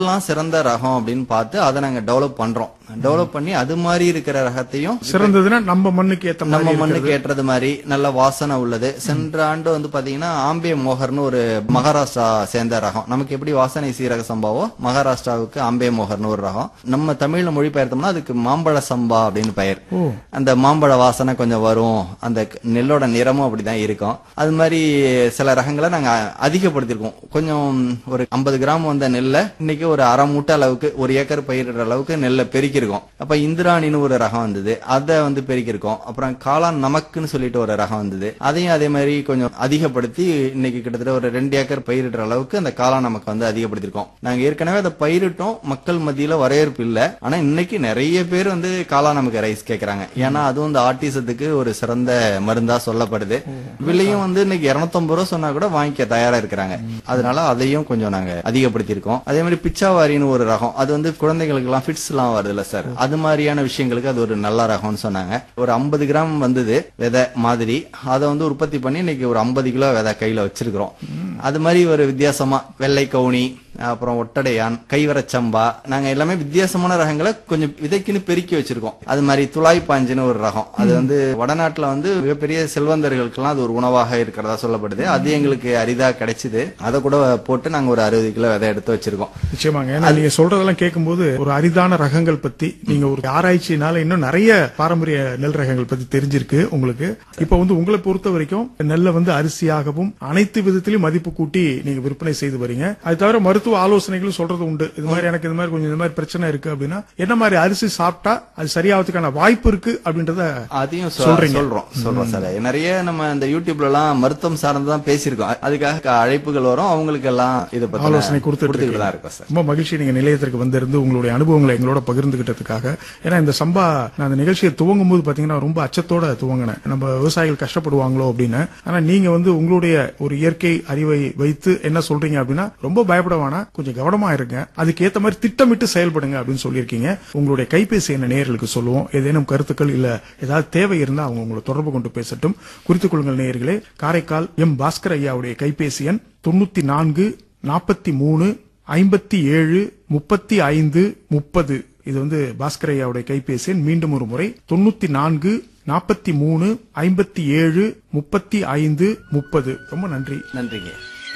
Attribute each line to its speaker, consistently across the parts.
Speaker 1: எல்லாம் சிறந்த ரகம் அப்படின்னு பார்த்து அதை நாங்க டெவலப் பண்றோம் டெவலப் பண்ணி அது மாதிரி இருக்கிற ரகத்தையும்
Speaker 2: சிறந்ததுன்னா நம்ம மண்ணுக்கு ஏத்த
Speaker 1: நம்ம
Speaker 2: மாதிரி
Speaker 1: மண்ணுக்கு ஏற்றது மாதிரி நல்ல வாசனை உள்ளது சென்ற ஆண்டு வந்து பாத்தீங்கன்னா ஆம்பே மோகர்னு ஒரு மகாராஷ்டிரா சேர்ந்த ரகம் நமக்கு எப்படி வாசனை சீரக சம்பாவோ மகாராஷ்டிராவுக்கு ஆம்பே மோகர்னு ஒரு ரகம் நம்ம தமிழ்ல மொழிபெயர்த்தோம்னா அதுக்கு மாம்பழ சம்பா அப்படின்னு பெயர் அந்த மாம்பழ வாசனை கொஞ்சம் வரும் அந்த க- நெல்லோட நிறமும் அப்படிதான் இருக்கும் அது மாதிரி சில ரகங்களை நாங்க அதிகப்படுத்திருக்கோம் கொஞ்சம் ஒரு 50 கிராம் வந்த நெல்லை இன்னைக்கு ஒரு அரை மூட்டை அளவுக்கு ஒரு ஏக்கர் பயிரிடுற அளவுக்கு நெல்லை பெருக்கிருக்கோம் அப்ப இந்திராணின்னு ஒரு ரகம் வந்தது அதை வந்து பெருக்கிருக்கோம் அப்புறம் காளான் நமக்குன்னு சொல்லிட்டு ஒரு ரகம் வந்தது அதையும் அதே மாதிரி கொஞ்சம் அதிகப்படுத்தி இன்னைக்கு கிட்டத்தட்ட ஒரு ரெண்டு ஏக்கர் பயிரிடுற அளவுக்கு அந்த காளான் நமக்கு வந்து அதிகப்படுத்திருக்கோம் நாங்க ஏற்கனவே அதை பயிரிட்டோம் மக்கள் மத்தியில வரவேற்பு இல்ல ஆனா இன்னைக்கு நிறைய பேர் வந்து காளான் நமக்கு ரைஸ் கேக்குறாங்க ஏன்னா அதுவும் இந்த ஆட்டிசத்துக்கு ஒரு சிறந்த மருந்தா சொல்லப்படுது விலையும் வந்து இன்னைக்கு 250 ரூபா சொன்னா கூட வாங்கிக்க தயாரா இருக்கிறாங்க அதனால அதையும் கொஞ்சம் நாங்க அதிகப்படுத்தியிருக்கோம் அதே மாதிரி பிச்சாவாரின்னு ஒரு ரகம் அது வந்து குழந்தைகளுக்கு எல்லாம் ஃபிட்ஸ் எல்லாம் வருதுல்ல சார் அது மாதிரியான விஷயங்களுக்கு அது ஒரு நல்ல ரகம்னு சொன்னாங்க ஒரு 50 கிராம் வந்தது விதை மாதிரி அதை வந்து உற்பத்தி பண்ணி இன்னைக்கு ஒரு 50 கிலோ விதை கையில வச்சிருக்கிறோம் அது மாதிரி ஒரு வித்தியாசமா வெள்ளை கவுனி அப்புறம் ஒட்டடையான் கைவரச்சம்பா நாங்க எல்லாமே வித்தியாசமான ரகங்களை கொஞ்சம் விதைக்குன்னு பெருக்கி வச்சிருக்கோம் அது மாதிரி துளாய் பாஞ்சுன்னு ஒரு ரகம் அது வந்து வடநாட்டுல வந்து மிகப்பெரிய செல்வந்தர்களுக்கெல்லாம் அது ஒரு உணவாக இருக்கிறதா சொல்லப்படுது அது எங்களுக்கு அரிதா கிடைச்சது அதை கூட போட்டு நாங்க ஒரு அறுபது கிலோ விதை எடுத்து வச்சிருக்கோம்
Speaker 2: நிச்சயமாங்க ஏன்னா நீங்க சொல்றதெல்லாம் கேட்கும்போது ஒரு அரிதான ரகங்கள் பத்தி நீங்க ஒரு ஆராய்ச்சினால இன்னும் நிறைய பாரம்பரிய நெல் ரகங்கள் பத்தி தெரிஞ்சிருக்கு உங்களுக்கு இப்ப வந்து உங்களை பொறுத்த வரைக்கும் நெல்லை வந்து அரிசியாகவும் அனைத்து விதத்திலும் மதிப்பு கூட்டி நீங்க விற்பனை செய்து வரீங்க அது தவிர மருத்துவ ஆலோசனைகளும் சொல்றது உண்டு இது மாதிரி எனக்கு இது மாதிரி கொஞ்சம் இந்த மாதிரி பிரச்சனை இருக்கு அப்படின்னா என்ன மாதிரி அரிசி சாப்பிட்டா அது சரியாவதுக்கான வாய்ப்பு இருக்கு அப்படின்றத
Speaker 1: அதையும் சொ-
Speaker 2: சொல்றீங்க.
Speaker 1: சொல்றோம் சொல்றோம் சார் நிறைய நம்ம இந்த யூடியூப்ல எல்லாம் மருத்துவம் சார்ந்துதான் பேசியிருக்கோம் அதுக்காக க- அழைப்புகள் வரும் அவங்களுக்கு எல்லாம் இதை பத்தி
Speaker 2: ஆலோசனை கொடுத்துட்டு
Speaker 1: கொடுத்துட்டு தான்
Speaker 2: இருக்கீங்க.
Speaker 1: இருக்கோம் சார்
Speaker 2: ரொம்ப மகிழ்ச்சி நீங்க நிலையத்திற்கு வந்திருந்து உங்களுடைய அனுபவங்களை எங்களோட பகிர்ந்துகிட்டதுக்காக ஏன்னா இந்த சம்பா நான் அந்த நிகழ்ச்சியை துவங்கும் போது பாத்தீங்கன்னா ரொம்ப அச்சத்தோட துவங்கினேன் நம்ம விவசாயிகள் கஷ்டப்படுவாங்களோ அப்படின்னு ஆனா நீங்க வந்து உங்களுடைய ஒரு இயற்கை அறிவை வைத்து என்ன சொல்றீங்க அப்படின்னா ரொம்ப பயப்பட வேணாம் கொஞ்சம் கவனமா இருங்க அதுக்கு ஏத்த மாதிரி திட்டமிட்டு செயல்படுங்க அப்படின்னு சொல்லியிருக்கீங்க உங்களுடைய கைபேசி என்ன நேயர்களுக்கு சொல்லுவோம் ஏதேனும் கருத்துக்கள் இல்ல ஏதாவது தேவை இருந்தா அவங்க உங்களை தொடர்பு கொண்டு பேசட்டும் குறித்துக் கொள்ளுங்கள் நேயர்களே காரைக்கால் எம் பாஸ்கர் ஐயாவுடைய கைபேசி எண் தொண்ணூத்தி நான்கு நாற்பத்தி மூணு ஐம்பத்தி ஏழு முப்பத்தி ஐந்து முப்பது இது வந்து பாஸ்கர் ஐயாவுடைய கைபேசி எண் மீண்டும் ஒரு முறை தொண்ணூத்தி நான்கு நாற்பத்தி மூணு ஐம்பத்தி ஏழு முப்பத்தி ஐந்து முப்பது ரொம்ப நன்றி
Speaker 1: நன்றிங்க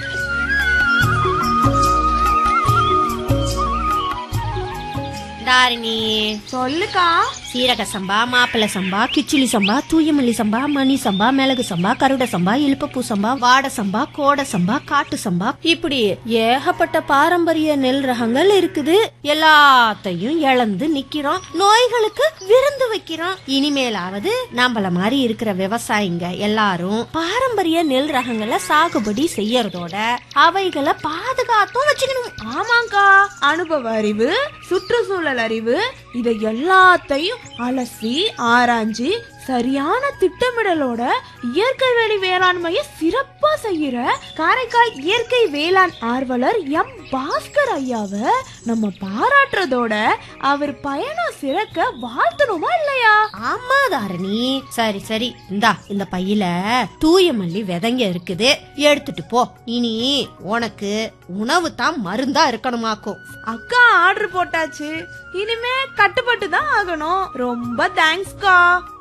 Speaker 3: தாரிணி
Speaker 4: சொல்லுக்கா
Speaker 3: சீரக சம்பா மாப்பிள சம்பா கிச்சிலி சம்பா தூயமல்லி சம்பா மணி சம்பா மிளகு சம்பா கருட சம்பா இழுப்பப்பூ சம்பா வாட சம்பா கோட சம்பா காட்டு சம்பா இப்படி ஏகப்பட்ட பாரம்பரிய நெல் ரகங்கள் இருக்குது எல்லாத்தையும் இழந்து நிக்கிறோம் நோய்களுக்கு விருந்து வைக்கிறோம் இனிமேலாவது நம்மள மாதிரி இருக்கிற விவசாயிங்க எல்லாரும் பாரம்பரிய நெல் ரகங்களை சாகுபடி செய்யறதோட அவைகளை பாதுகாத்தும் வச்சுக்கணும்
Speaker 4: ஆமாங்கா அனுபவ அறிவு சுற்றுச்சூழல் அறிவு இதை எல்லாத்தையும் அலசி ஆராய்ஞ்சு சரியான திட்டமிடலோட இயற்கை வேலி வேளாண்மையை சிறப்பா செய்யற காரைக்கால் இயற்கை வேளாண் ஆர்வலர் எம் பாஸ்கர் ஐயாவை நம்ம பாராட்டுறதோட அவர் பயணம் சிறக்க வாழ்த்தணுமா இல்லையா
Speaker 3: ஆமா தாரணி சரி சரி இந்தா இந்த பையில தூய மல்லி விதைங்க இருக்குது எடுத்துட்டு போ இனி உனக்கு உணவு தான் மருந்தா இருக்கணுமாக்கும்
Speaker 4: அக்கா ஆர்டர் போட்டாச்சு இனிமே கட்டுப்பட்டு தான் ஆகணும் ரொம்ப தேங்க்ஸ்க்கா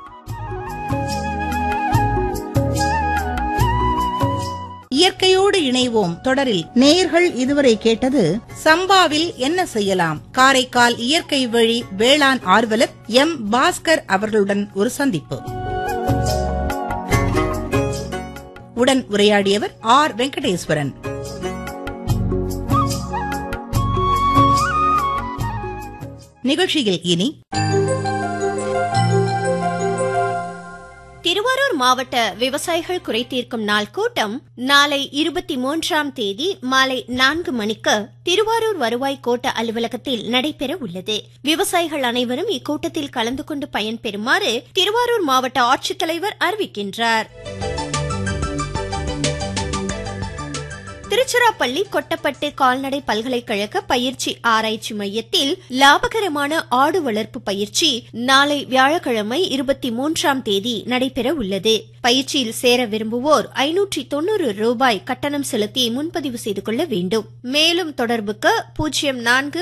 Speaker 5: இயற்கையோடு இணைவோம் தொடரில் நேயர்கள் இதுவரை கேட்டது சம்பாவில் என்ன செய்யலாம் காரைக்கால் இயற்கை வழி வேளாண் ஆர்வலர் எம் பாஸ்கர் அவர்களுடன் ஒரு சந்திப்பு உடன் உரையாடியவர் ஆர் வெங்கடேஸ்வரன் நிகழ்ச்சியில் இனி
Speaker 3: திருவாரூர் மாவட்ட விவசாயிகள் குறை தீர்க்கும் நாள் கூட்டம் நாளை இருபத்தி மூன்றாம் தேதி மாலை நான்கு மணிக்கு திருவாரூர் வருவாய் கோட்ட அலுவலகத்தில் நடைபெற உள்ளது விவசாயிகள் அனைவரும் இக்கூட்டத்தில் கலந்து கொண்டு பயன்பெறுமாறு திருவாரூர் மாவட்ட ஆட்சித்தலைவர் அறிவிக்கின்றார் திருச்சி திருச்சிராப்பள்ளி கொட்டப்பட்டு கால்நடை பல்கலைக்கழக பயிற்சி ஆராய்ச்சி மையத்தில் லாபகரமான ஆடு வளர்ப்பு பயிற்சி நாளை வியாழக்கிழமை இருபத்தி மூன்றாம் தேதி நடைபெற உள்ளது பயிற்சியில் சேர விரும்புவோர் ஐநூற்றி தொண்ணூறு ரூபாய் கட்டணம் செலுத்தி முன்பதிவு செய்து கொள்ள வேண்டும் மேலும் தொடர்புக்கு பூஜ்ஜியம் நான்கு